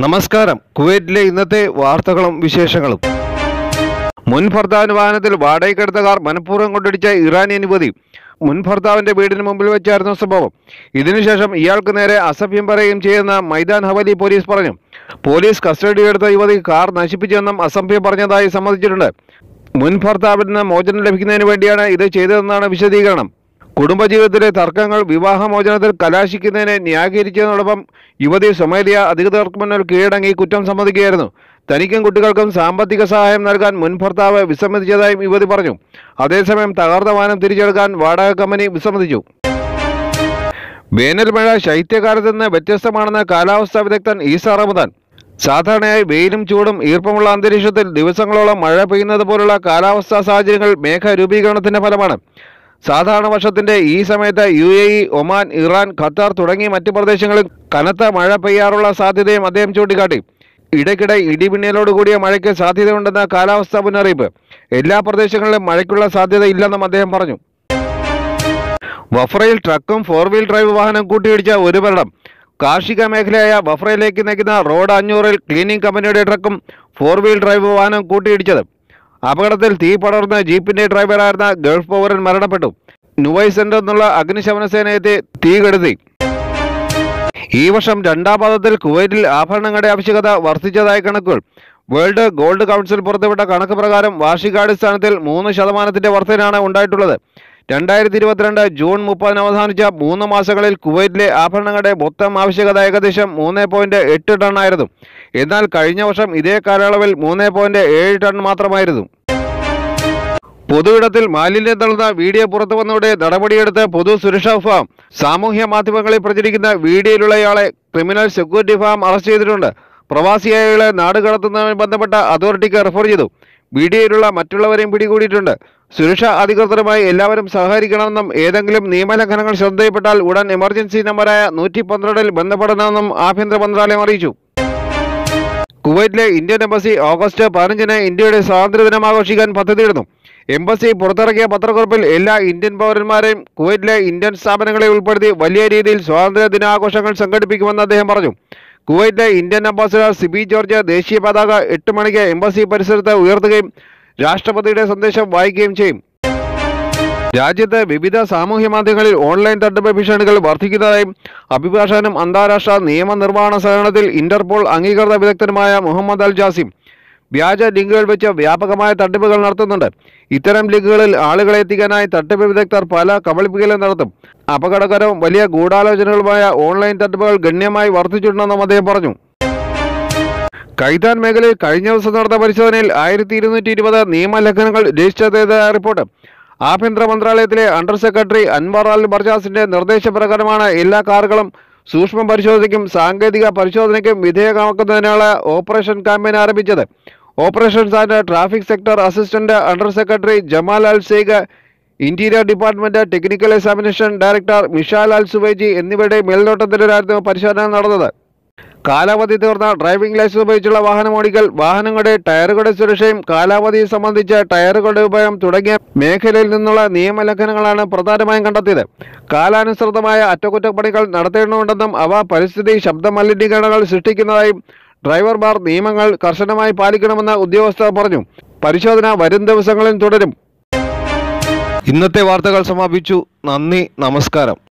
നമസ്കാരം കുവൈറ്റിലെ ഇന്നത്തെ വാർത്തകളും വിശേഷങ്ങളും മുൻ ഭർത്താവിന് വാഹനത്തിൽ വാടകയ്ക്കെടുത്ത കാർ മനഃപൂർവ്വം കൊണ്ടിടിച്ച ഇറാനിയൻ യുവതി മുൻ ഭർത്താവിന്റെ വീടിന് മുമ്പിൽ വെച്ചായിരുന്നു സംഭവം ഇതിനുശേഷം ഇയാൾക്ക് നേരെ അസഭ്യം പറയുകയും ചെയ്യുന്ന മൈതാൻ ഹവലി പോലീസ് പറഞ്ഞു പോലീസ് കസ്റ്റഡിയെടുത്ത യുവതി കാർ നശിപ്പിച്ചെന്നും അസഭ്യം പറഞ്ഞതായി സമ്മതിച്ചിട്ടുണ്ട് മുൻ ഭർത്താവിൽ നിന്ന് മോചനം ലഭിക്കുന്നതിന് വേണ്ടിയാണ് ഇത് ചെയ്തതെന്നാണ് വിശദീകരണം കുടുംബജീവിതത്തിലെ തർക്കങ്ങൾ വിവാഹമോചനത്തിൽ കലാശിക്കുന്നതിനെ ന്യായീകരിച്ചതിനോടൊപ്പം യുവതി സ്വമേധയ അധികൃതർക്ക് മുന്നിൽ കീഴടങ്ങി കുറ്റം സമ്മതിക്കുകയായിരുന്നു തനിക്കും കുട്ടികൾക്കും സാമ്പത്തിക സഹായം നൽകാൻ മുൻ ഭർത്താവ് വിസമ്മതിച്ചതായും യുവതി പറഞ്ഞു അതേസമയം തകർന്ന വാഹനം തിരിച്ചെടുക്കാൻ വാടക കമ്പനി വിസമ്മതിച്ചു വേനൽ മഴ ശൈത്യകാലത്ത് നിന്ന് വ്യത്യസ്തമാണെന്ന് കാലാവസ്ഥാ വിദഗ്ധൻ ഈസ റമദാൻ സാധാരണയായി വെയിലും ചൂടും ഈർപ്പമുള്ള അന്തരീക്ഷത്തിൽ ദിവസങ്ങളോളം മഴ പെയ്യുന്നത് പോലുള്ള കാലാവസ്ഥാ സാഹചര്യങ്ങൾ മേഘ രൂപീകരണത്തിന്റെ ഫലമാണ് സാധാരണ വർഷത്തിന്റെ ഈ സമയത്ത് U A E Oman Iran Qatar തുടങ്ങിയ മറ്റ് പ്രദേശങ്ങളിൽ കനത്ത മഴ പെയ്യാറുള്ള സാധ്യതയും അദ്ദേഹം ചൂണ്ടിക്കാട്ടി ഇടയ്ക്കിടെ ഇടിമിന്നലോട് കൂടിയ മഴയ്ക്ക് സാധ്യതയുണ്ടെന്ന കാലാവസ്ഥാ മുന്നറിയിപ്പ് എല്ലാ പ്രദേശങ്ങളിലും മഴയ്ക്കുള്ള സാധ്യത ഇല്ലെന്നും അദ്ദേഹം പറഞ്ഞു വഫ്രയിൽ ട്രക്കും ഫോർ വീൽ ഡ്രൈവ് വാഹനം കൂട്ടിയിടിച്ച ഒരു മരണം കാർഷിക മേഖലയായ വഫ്രയിലേക്ക് നയിക്കുന്ന റോഡ് അഞ്ഞൂറിൽ ക്ലീനിംഗ് കമ്പനിയുടെ ട്രക്കും ഫോർ വീൽ ഡ്രൈവ് വാഹനം കൂട്ടിയിടിച്ചത് അപകടത്തിൽ തീ പടർന്ന് ജീപ്പിന്റെ ഡ്രൈവറായിരുന്ന ഗൾഫ് പൗരൻ മരണപ്പെട്ടു നുവൈ സെന്റർ എന്നുള്ള അഗ്നിശമന സേന എത്തി തീ കെടുത്തി ഈ വർഷം രണ്ടാം പാദത്തിൽ കുവൈറ്റിൽ ആഭരണങ്ങളുടെ ആവശ്യകത വർദ്ധിച്ചതായി കണക്കുകൾ വേൾഡ് ഗോൾഡ് കൗൺസിൽ പുറത്തുവിട്ട കണക്ക് പ്രകാരം വാർഷികാടിസ്ഥാനത്തിൽ മൂന്ന് ശതമാനത്തിന്റെ വർധനയാണ് ഉണ്ടായിട്ടുള്ളത് രണ്ടായിരത്തി ഇരുപത്തിരണ്ട് ജൂൺ മുപ്പതിന് അവസാനിച്ച മൂന്ന് മാസങ്ങളിൽ കുവൈറ്റിലെ ആഭരണങ്ങളുടെ മൊത്തം ആവശ്യകത ഏകദേശം മൂന്ന് പോയിന്റ് എട്ട് ടൺ ആയിരുന്നു എന്നാൽ കഴിഞ്ഞ വർഷം ഇതേ കാലയളവിൽ മൂന്ന് പോയിന്റ് ഏഴ് ടൺ മാത്രമായിരുന്നു പൊതുയിടത്തിൽ മാലിന്യം തള്ളുന്ന വീഡിയോ പുറത്തു വന്നതോടെ നടപടിയെടുത്ത് പൊതു സുരക്ഷാ വിഭാഗം സാമൂഹ്യ മാധ്യമങ്ങളിൽ പ്രചരിക്കുന്ന വീഡിയോയിലുള്ളയാളെ ക്രിമിനൽ സെക്യൂരിറ്റി വിഭാഗം അറസ്റ്റ് ചെയ്തിട്ടുണ്ട് പ്രവാസിയായയാളെ നാട് കടത്തുന്നതുമായി ബന്ധപ്പെട്ട അതോറിറ്റിക്ക് റെഫർ ചെയ്തു വീഡിയോയിലുള്ള മറ്റുള്ളവരെയും പിടികൂടിയിട്ടുണ്ട് സുരക്ഷാ അധികൃതരുമായി എല്ലാവരും സഹകരിക്കണമെന്നും ഏതെങ്കിലും നിയമലംഘനങ്ങൾ ശ്രദ്ധയിൽപ്പെട്ടാൽ ഉടൻ എമർജൻസി നമ്പറായ നൂറ്റി പന്ത്രണ്ടിൽ ബന്ധപ്പെടണമെന്നും ആഭ്യന്തര മന്ത്രാലയം അറിയിച്ചു കുവൈറ്റിലെ ഇന്ത്യൻ എംബസി ഓഗസ്റ്റ് പതിനഞ്ചിന് ഇന്ത്യയുടെ സ്വാതന്ത്ര്യദിനം ആഘോഷിക്കാൻ പദ്ധതിയിടുന്നു എംബസി പുറത്തിറക്കിയ പത്രക്കുറിപ്പിൽ എല്ലാ ഇന്ത്യൻ പൗരന്മാരെയും കുവൈറ്റിലെ ഇന്ത്യൻ സ്ഥാപനങ്ങളെ ഉൾപ്പെടുത്തി വലിയ രീതിയിൽ സ്വാതന്ത്ര്യ ദിനാഘോഷങ്ങൾ സംഘടിപ്പിക്കുമെന്ന് അദ്ദേഹം പറഞ്ഞു കുവൈറ്റിലെ ഇന്ത്യൻ അംബാസിഡർ സിബി ജോർജ് ദേശീയ പതാക എട്ട് മണിക്ക് എംബസി പരിസരത്ത് ഉയർത്തുകയും രാഷ്ട്രപതിയുടെ സന്ദേശം വായിക്കുകയും ചെയ്യും രാജ്യത്ത് വിവിധ സാമൂഹ്യ മാധ്യമങ്ങളിൽ ഓൺലൈൻ തട്ടിപ്പ് ഭീഷണികൾ വർദ്ധിക്കുന്നതായും അഭിഭാഷകനും അന്താരാഷ്ട്ര നിയമനിർവ്വഹണ സഹകരണത്തിൽ ഇന്റർപോൾ അംഗീകൃത വിദഗ്ധനുമായ മുഹമ്മദ് അൽ ജാസിം വ്യാജ ലിങ്കുകൾ വെച്ച് വ്യാപകമായ തട്ടിപ്പുകൾ നടത്തുന്നുണ്ട് ഇത്തരം ലിങ്കുകളിൽ ആളുകളെ എത്തിക്കാനായി തട്ടിപ്പ് വിദഗ്ധർ പല കബളിപ്പിക്കലും നടത്തും അപകടകരവും വലിയ ഗൂഢാലോചനകളുമായ ഓൺലൈൻ തട്ടിപ്പുകൾ ഗണ്യമായി വർദ്ധിച്ചിട്ടുണ്ടെന്നും അദ്ദേഹം പറഞ്ഞു കൈതാൻ മേഖലയിൽ കഴിഞ്ഞ ദിവസം നടന്ന പരിശോധനയിൽ ആയിരത്തി ഇരുന്നൂറ്റി ഇരുപത് നിയമലംഘനങ്ങൾ രജിസ്റ്റർ ചെയ്തതായ റിപ്പോർട്ട് ആഭ്യന്തര മന്ത്രാലയത്തിലെ അണ്ടർ സെക്രട്ടറി അൻവർ അൽ ബർജാസിന്റെ നിർദ്ദേശപ്രകാരമാണ് എല്ലാ കാറുകളും സൂക്ഷ്മ പരിശോധനയ്ക്കും സാങ്കേതിക പരിശോധനയ്ക്കും വിധേയമാക്കുന്നതിനുള്ള ഓപ്പറേഷൻ ക്യാമ്പയിൻ ആരംഭിച്ചത് operations and traffic sector assistant under secretary Jamal Al Sayegh interior department technical examination director Mishal Al Subaiji എന്നിവരുടെ മേൽനോട്ടത്തിലായിരുന്നു പരിശോധന നടന്നത് കാലാവധി തീർന്ന ഡ്രൈവിംഗ് ലൈസൻസ് ഉപയോഗിച്ചുള്ള വാഹനം ഓടിക്കൽ വാഹനങ്ങളുടെ ടയറുകളുടെ സുരക്ഷയും കാലാവധിയും സംബന്ധിച്ച് ടയറുകളുടെ ഉപയോഗം തുടങ്ങിയ മേഖലയിൽ നിന്നുള്ള നിയമലംഘനങ്ങളാണ് പ്രധാനമായും കണ്ടെത്തിയത് കാലാനുസൃതമായ അറ്റകുറ്റപ്പണികൾ നടത്തേണ്ടതുണ്ടെന്നും അവ പരിസ്ഥിതി ശബ്ദ മലിനീകരണങ്ങൾ സൃഷ്ടിക്കുന്നതായും ഡ്രൈവർമാർ നിയമങ്ങൾ കർശനമായി പാലിക്കണമെന്ന് ഉദ്യോഗസ്ഥർ പറഞ്ഞു പരിശോധന വരും ദിവസങ്ങളിൽ തുടരും ഇന്നത്തെ വാർത്തകൾ സമാപിച്ചു നന്ദി നമസ്കാരം